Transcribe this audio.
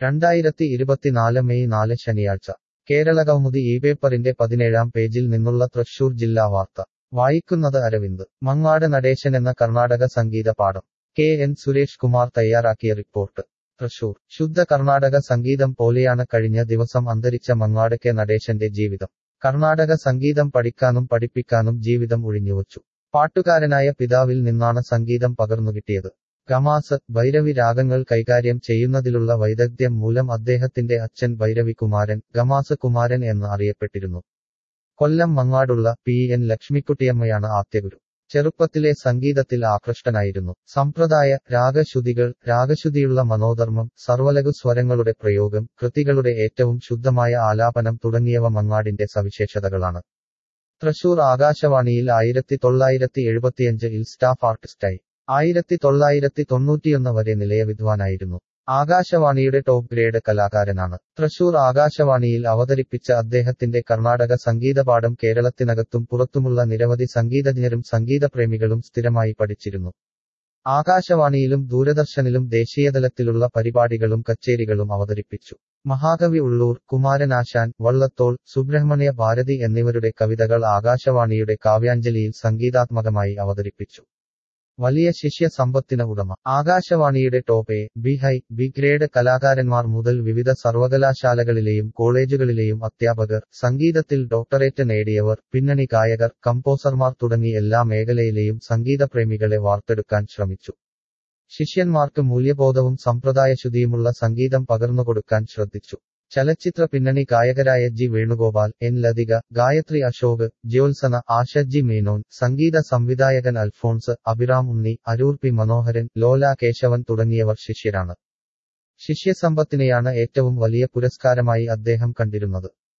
രണ്ടായിരത്തി ഇരുപത്തിനാല് മെയ് നാല് ശനിയാഴ്ച കേരളകൗമുദി ഈ പേപ്പറിന്റെ പതിനേഴാം പേജിൽ നിന്നുള്ള തൃശൂർ ജില്ലാ വാർത്ത വായിക്കുന്നത് അരവിന്ദ് മങ്ങാട് നടേശൻ എന്ന കർണാടക സംഗീത പാഠം കെ എൻ സുരേഷ് കുമാർ തയ്യാറാക്കിയ റിപ്പോർട്ട് തൃശൂർ ശുദ്ധ കർണാടക സംഗീതം പോലെയാണ് കഴിഞ്ഞ ദിവസം അന്തരിച്ച മങ്ങാട് കെ നടേശന്റെ ജീവിതം കർണാടക സംഗീതം പഠിക്കാനും പഠിപ്പിക്കാനും ജീവിതം ഒഴിഞ്ഞുവച്ചു പാട്ടുകാരനായ പിതാവിൽ നിന്നാണ് സംഗീതം പകർന്നുകിട്ടിയത് ഗമാസ് ഭൈരവി രാഗങ്ങൾ കൈകാര്യം ചെയ്യുന്നതിലുള്ള വൈദഗ്ധ്യം മൂലം അദ്ദേഹത്തിന്റെ അച്ഛൻ ഭൈരവി കുമാരൻ ഗമാസ് കുമാരൻ എന്ന് അറിയപ്പെട്ടിരുന്നു കൊല്ലം മങ്ങാടുള്ള പി എൻ ലക്ഷ്മിക്കുട്ടിയമ്മയാണ് ആദ്യഗുരു ചെറുപ്പത്തിലെ സംഗീതത്തിൽ ആകൃഷ്ടനായിരുന്നു സമ്പ്രദായ രാഗശുതികൾ രാഗശുതിയുള്ള മനോധർമ്മം സർവലഘു സ്വരങ്ങളുടെ പ്രയോഗം കൃതികളുടെ ഏറ്റവും ശുദ്ധമായ ആലാപനം തുടങ്ങിയവ മങ്ങാടിന്റെ സവിശേഷതകളാണ് തൃശൂർ ആകാശവാണിയിൽ ആയിരത്തി തൊള്ളായിരത്തി എഴുപത്തിയഞ്ചിൽ സ്റ്റാഫ് ആർട്ടിസ്റ്റായി ആയിരത്തി തൊള്ളായിരത്തി തൊണ്ണൂറ്റിയൊന്ന് വരെ നിലയവിദ്വാനായിരുന്നു ആകാശവാണിയുടെ ടോപ്പ് ഗ്രേഡ് കലാകാരനാണ് തൃശൂർ ആകാശവാണിയിൽ അവതരിപ്പിച്ച അദ്ദേഹത്തിന്റെ കർണാടക സംഗീതപാഠം കേരളത്തിനകത്തും പുറത്തുമുള്ള നിരവധി സംഗീതജ്ഞരും സംഗീതപ്രേമികളും സ്ഥിരമായി പഠിച്ചിരുന്നു ആകാശവാണിയിലും ദൂരദർശനിലും ദേശീയതലത്തിലുള്ള പരിപാടികളും കച്ചേരികളും അവതരിപ്പിച്ചു മഹാകവി ഉള്ളൂർ കുമാരനാശാൻ വള്ളത്തോൾ സുബ്രഹ്മണ്യ ഭാരതി എന്നിവരുടെ കവിതകൾ ആകാശവാണിയുടെ കാവ്യാഞ്ജലിയിൽ സംഗീതാത്മകമായി അവതരിപ്പിച്ചു വലിയ ശിഷ്യ സമ്പത്തിന് ഉടമ ആകാശവാണിയുടെ top A B high B grade കലാകാരന്മാർ മുതൽ വിവിധ സർവകലാശാലകളിലെയും കോളേജുകളിലെയും അധ്യാപകർ സംഗീതത്തിൽ ഡോക്ടറേറ്റ് നേടിയവർ പിന്നണി ഗായകർ കമ്പോസർമാർ തുടങ്ങി എല്ലാ മേഖലയിലെയും സംഗീതപ്രേമികളെ വാർത്തെടുക്കാൻ ശ്രമിച്ചു ശിഷ്യന്മാർക്ക് മൂല്യബോധവും സമ്പ്രദായശുദ്ധിയുമുള്ള സംഗീതം പകർന്നുകൊടുക്കാൻ ശ്രദ്ധിച്ചു ചലച്ചിത്ര പിന്നണി ഗായകരായ G Venugopal N Lathika Gayathri Ashok Jyotsna Asha G Menon സംഗീത സംവിധായകൻ അൽഫോൺസ് അഭിറാം ഉണ്ണി അരൂർ പി മനോഹരൻ ലോല കേശവൻ തുടങ്ങിയവർ ശിഷ്യരാണ് ശിഷ്യസമ്പത്തിനെയാണ് ഏറ്റവും വലിയ പുരസ്കാരമായി അദ്ദേഹം കണ്ടിരുന്നത്